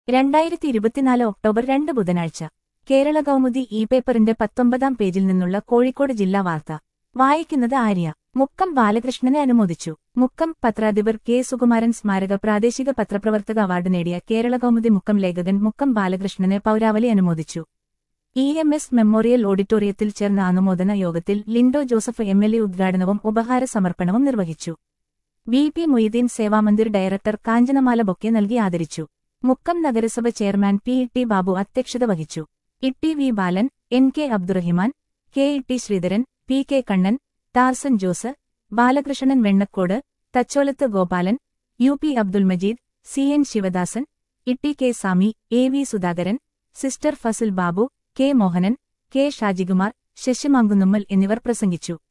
രണ്ടായിരത്തി ഇരുപത്തിനാല് ഒക്ടോബർ രണ്ട് ബുധനാഴ്ച കേരള കൗമുദി ഇ പേപ്പറിന്റെ പത്തൊമ്പതാം പേജിൽ നിന്നുള്ള കോഴിക്കോട് ജില്ലാ വാർത്ത വായിക്കുന്നത് ആര്യ മുക്കം ബാലകൃഷ്ണനെ അനുമോദിച്ചു മുക്കം പത്രാധിപർ കെ സുകുമാരൻ സ്മാരക പ്രാദേശിക പത്രപ്രവർത്തക അവാർഡ് നേടിയ കേരള കൗമുദി മുക്കം ലേഖകൻ മുക്കം ബാലകൃഷ്ണനെ പൗരാവലി അനുമോദിച്ചു ഇ എം എസ് മെമ്മോറിയൽ ഓഡിറ്റോറിയത്തിൽ ചേർന്ന അനുമോദന യോഗത്തിൽ Linto Joseph M L A ഉദ്ഘാടനവും ഉപഹാര സമർപ്പണവും നിർവഹിച്ചു V P Moideen Sevamandir director Kanchanamala bouquet നൽകി ആദരിച്ചു മുക്കം നഗരസഭ chairman P E T Babu അധ്യക്ഷത വഹിച്ചു Itty V Balan N K Abdurahiman K E T Sreedharan P K Kannan Tarzan Jose Balakrishnan Vennakkode Thacholath Gopalan U P Abdul Majeed C N Sivadasan Itty K Sami A V Sudhakaran sister Fasil Babu K Mohanan K Shajikumar ശശിമാങ്കുന്നുമ്മൽ എന്നിവർ പ്രസംഗിച്ചു